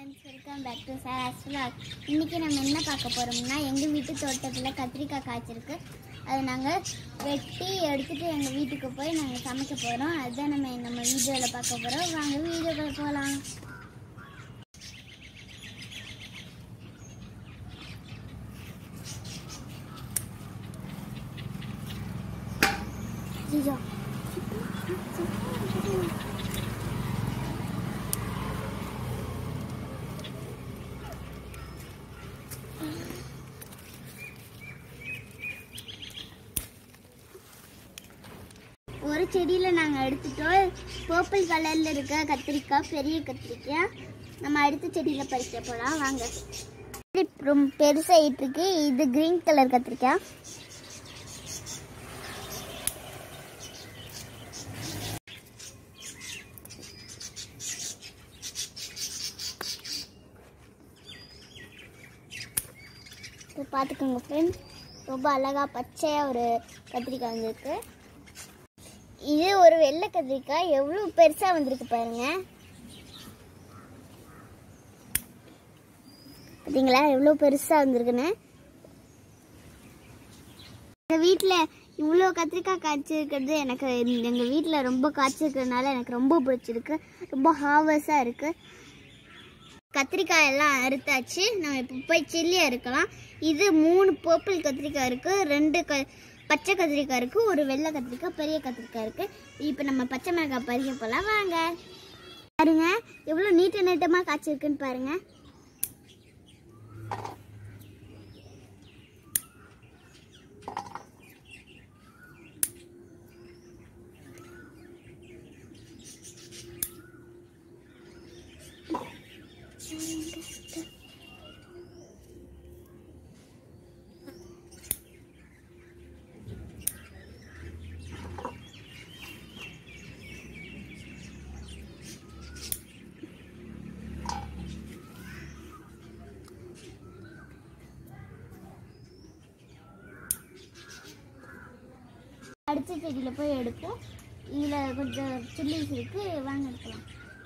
Friends welcome back to sir அஸ்வலாக் இன்றைக்கி நம்ம என்ன பார்க்க போகிறோம்னா எங்கள் வீட்டு தோட்டத்தில் கத்திரிக்காய் காய்ச்சிருக்கு அது நாங்கள் வெட்டி எடுத்துகிட்டு எங்கள் வீட்டுக்கு போய் நாங்கள் சமைக்க போகிறோம் அதுதான் நம்ம நம்ம வீடியோவில் பார்க்க போகிறோம் வாங்க வீடியோக்குள்ள போகலாம் ஐயோ ஒரு செடியில் நாங்கள் எடுத்துட்டோம் பர்பிள் கலரில் இருக்க கத்திரிக்காய் பெரிய கத்திரிக்காய் நம்ம அடுத்த செடியில் பறிக்க போகலாம் வாங்க இது ரொம்ப பெருசாகிட்டு இருக்கு இது கிரீன் கலர் கத்திரிக்காய் இப்போ பார்த்துக்கோங்க ஃப்ரெண்ட் ரொம்ப அழகாக பச்சையாக ஒரு கத்திரிக்காய் வந்திருக்கு இது ஒரு வெள்ளை கத்திரிக்காய் எவ்வளோ பெருசாக வந்திருக்கு பாருங்க பார்த்தீங்களா எவ்வளோ பெருசாக வந்திருக்குன்னு எங்கள் வீட்டில் இவ்வளோ கத்திரிக்காய் காய்ச்சிருக்கிறது எனக்கு எங்கள் வீட்டில் ரொம்ப காய்ச்சிருக்கிறதுனால எனக்கு ரொம்ப பிடிச்சிருக்கு ரொம்ப ஹாவஸாக இருக்குது கத்திரிக்காய் எல்லாம் அறுத்தாச்சு நம்ம இப்போ போய் சில்லி அறுக்கலாம் இது மூணு பர்பிள் கத்திரிக்காய் இருக்குது ரெண்டு க பச்சை கத்திரிக்காய் இருக்குது ஒரு வெள்ளை கத்திரிக்காய் பெரிய கத்திரிக்காய் இருக்குது இப்போ நம்ம பச்சை மிளகாய் பறிக்க போகலாம் வாங்க பாருங்க எவ்வளோ நீட்ட நீட்டமாக காய்ச்சிருக்குன்னு பாருங்க அடுத்த செடியில் போய் எடுப்போம் இதில் கொஞ்சம் சில்லிஸ் இருக்கு வாங்க எடுக்கலாம்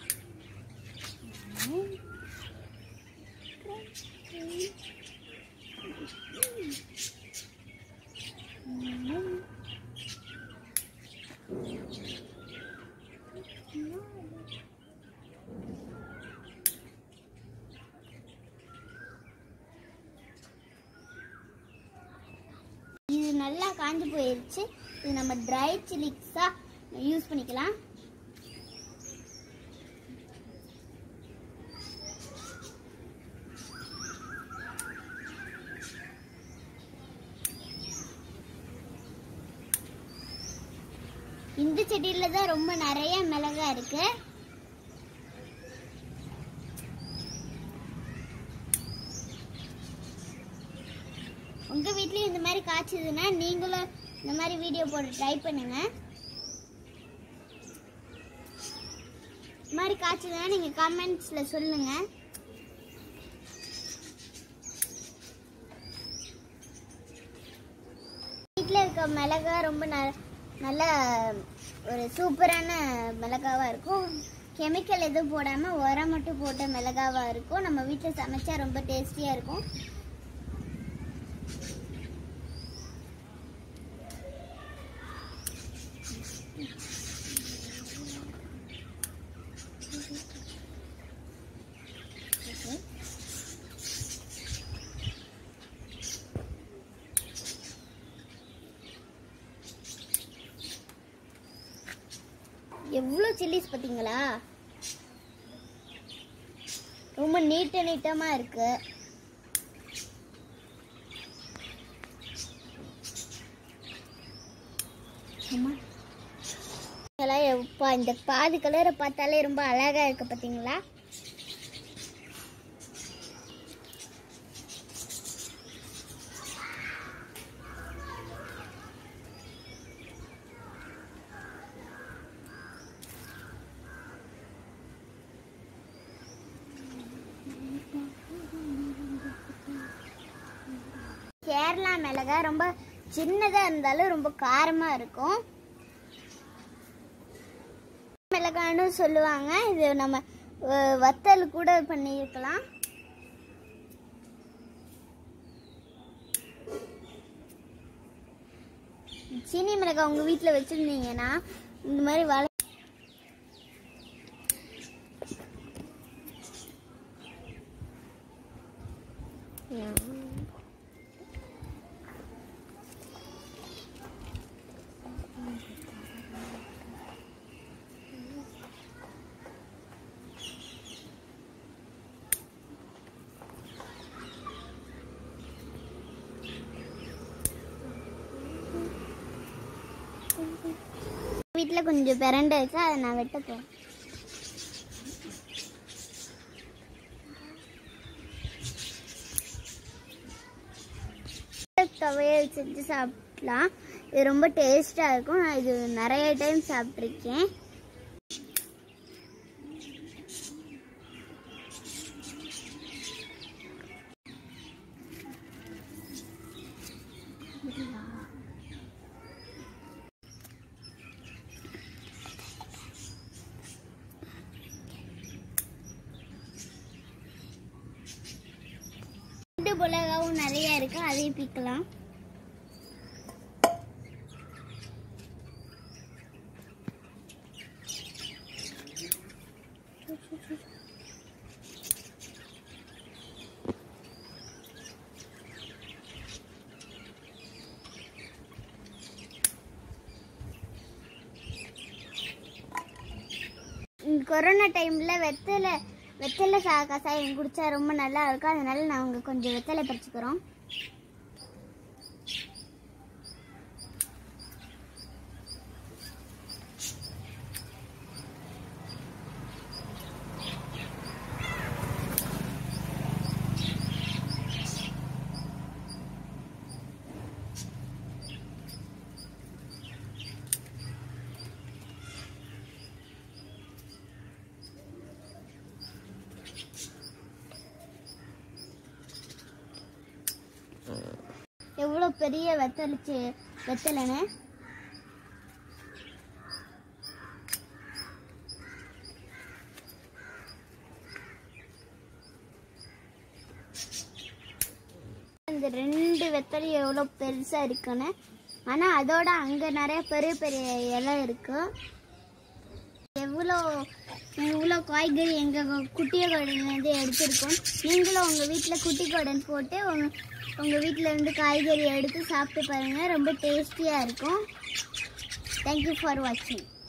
இது நல்லா காஞ்சு போயிருச்சு இது நம்ம ட்ரை சில்லிஸா யூஸ் பண்ணிக்கலாம் இந்த செடியில தான் ரொம்ப நிறைய மிளகா இருக்கு உங்க வீட்லயும் இந்த மாதிரி காய்ச்சதுன்னா நீங்களும் இந்த மாதிரி வீடியோ போட ட்ரை பண்ணுங்க இந்த மாதிரி காய்ச்சதுன்னா நீங்க கமெண்ட்ஸ்ல சொல்லுங்க வீட்டில் இருக்க மிளகா ரொம்ப ந நல்ல ஒரு சூப்பரான மிளகாவா இருக்கும் கெமிக்கல் எதுவும் போடாமல் உரம் மட்டும் போட்ட மிளகாவா இருக்கும் நம்ம வீட்டில் சமைச்சா ரொம்ப டேஸ்டியாக இருக்கும் எவ்வளோ சில்லிஸ் பார்த்தீங்களா ரொம்ப நீட்ட நீட்டமாக இருக்கு அம்மா. இதெல்லாம் எப்பா இந்த பாதி கலரை பார்த்தாலே ரொம்ப அழகா இருக்கு பார்த்தீங்களா கேரளா மிளகா ரொம்ப சின்னதாக இருந்தாலும் ரொம்ப காரமாக இருக்கும் மிளகான்னு சொல்லுவாங்க இது நம்ம அஹ், வத்தல் கூட பண்ணியிருக்கலாம் சீனி மிளகாய் உங்கள் வீட்டில் வச்சுருந்தீங்கன்னா இந்த மாதிரி வள வீட்டில் கொஞ்சம் பிரண்டை இருக்கு அதை நான் வெட்ட போகிறேன் துவையல் செஞ்சு சாப்பிடலாம் இது ரொம்ப டேஸ்ட்டாக இருக்கும் நான் இது நிறைய டைம் சாப்பிட்ருக்கேன் ரெண்டு மிளகாவும் நிறைய இருக்கு அதையும் பிக்கலாம் இந்த கொரோனா டைமில் வெத்தலை வெத்தலை சா கசாயம் குடிச்சா ரொம்ப நல்லா இருக்கும் அதனால நாங்கள் கொஞ்சம் வெத்தலை பறிச்சுக்கிறோம் எவ்வளோ பெரிய வெத்தலிச்சு வெத்தலைன்னு இந்த ரெண்டு வெத்தலை எவ்வளோ பெருசாக இருக்குன்னு ஆனால் அதோட அங்கே நிறைய பெரிய பெரிய இலை இருக்கு எவ்வளோ இவ்வளோ காய்கறி எங்கள் குட்டிய கடையிலேருந்து எடுத்திருக்கோம் நீங்களும் உங்கள் வீட்டில் குட்டி கடன் போட்டு உங்கள் உங்கள் வீட்டில் இருந்து காய்கறி எடுத்து சாப்பிட்டு பாருங்கள் ரொம்ப டேஸ்டியாக இருக்கும் தேங்க்யூ ஃபார் வாட்சிங்